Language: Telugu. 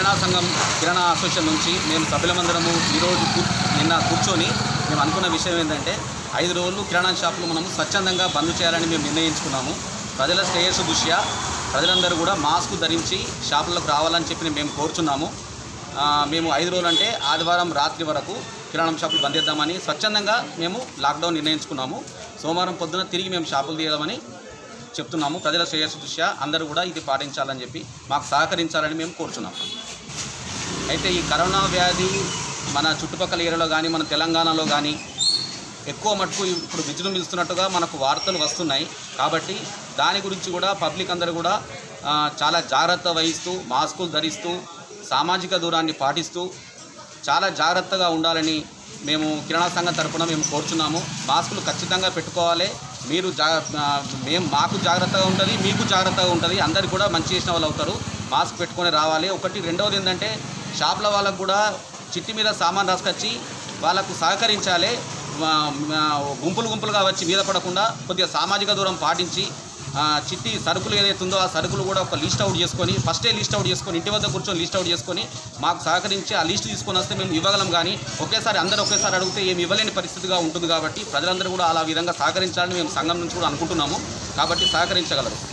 కిరాణా సంఘం కిరాణా అసోసియేషన్ నుంచి మేము సభ్యులమందరము ఈరోజు కూ- నిన్న కూర్చొని మేము అనుకున్న విషయం ఏంటంటే ఐదు రోజులు కిరాణా షాపులు మనము స్వచ్ఛందంగా బంద్ చేయాలని మేము నిర్ణయించుకున్నాము ప్రజల శ్రేయస్సు దృష్ట్యా ప్రజలందరూ కూడా మాస్క్ ధరించి షాపులకు రావాలని చెప్పి మేము కోరుచున్నాము ఆ, మేము ఐదు రోజులు అంటే ఆదివారం రాత్రి వరకు కిరాణం షాపులు బంద్ చేద్దామని స్వచ్ఛందంగా మేము లాక్డౌన్ నిర్ణయించుకున్నాము సోమవారం పొద్దున తిరిగి మేము షాపులు తీయదామని చెప్తున్నాము ప్రజల శ్రేయస్సు దృష్ట్యా అందరూ కూడా ఇది పాటించాలని చెప్పి మాకు సహకరించాలని మేము కోరుచున్నాము అయితే ఈ కరోనా వ్యాధి మన చుట్టుపక్కల ఏరియాలో కానీ మన తెలంగాణలో కానీ ఎక్కువ మటుకు ఇప్పుడు విజృంభిస్తున్నట్టుగా మనకు వార్తలు వస్తున్నాయి కాబట్టి దాని గురించి కూడా పబ్లిక్ అందరూ కూడా ఆ, చాలా జాగ్రత్త వహిస్తూ మాస్కులు ధరిస్తూ సామాజిక దూరాన్ని పాటిస్తూ చాలా జాగ్రత్తగా ఉండాలని మేము కిరాణా సంఘం తరపున మేము కోరుచున్నాము మాస్కులు ఖచ్చితంగా పెట్టుకోవాలి మీరు జా ఆ, మేము మాకు జాగ్రత్తగా ఉంటుంది మీకు జాగ్రత్తగా ఉంటుంది అందరికి కూడా మంచి చేసిన వాళ్ళు అవుతారు మాస్క్ పెట్టుకొని రావాలి ఒకటి రెండవది ఏంటంటే షాప్ల వాళ్ళకు కూడా చిట్టి మీద సామాన్ రాసుకొచ్చి వాళ్ళకు సహకరించాలి ఆ, ఆ, గుంపులు గుంపులుగా వచ్చి మీద పడకుండా కొద్దిగా సామాజిక దూరం పాటించి ఆ, చిట్టి సరుకులు ఏదైతే ఉందో ఆ సరుకులు కూడా ఒక లిస్ట్ అవుట్ చేసుకొని ఫస్టే లిస్ట్ అవుట్ చేసుకొని ఇంటి వద్ద కూర్చొని లిస్ట్ అవుట్ చేసుకొని మాకు సహకరించి ఆ లిస్ట్ తీసుకొని వస్తే మేము ఇవ్వగలం కానీ ఒకేసారి అందరూ ఒకేసారి అడిగితే ఏమి ఇవ్వలేని పరిస్థితిగా ఉంటుంది కాబట్టి ప్రజలందరూ కూడా అలా విధంగా సహకరించాలని మేము సంఘం నుంచి కూడా అనుకుంటున్నాము కాబట్టి సహకరించగలరు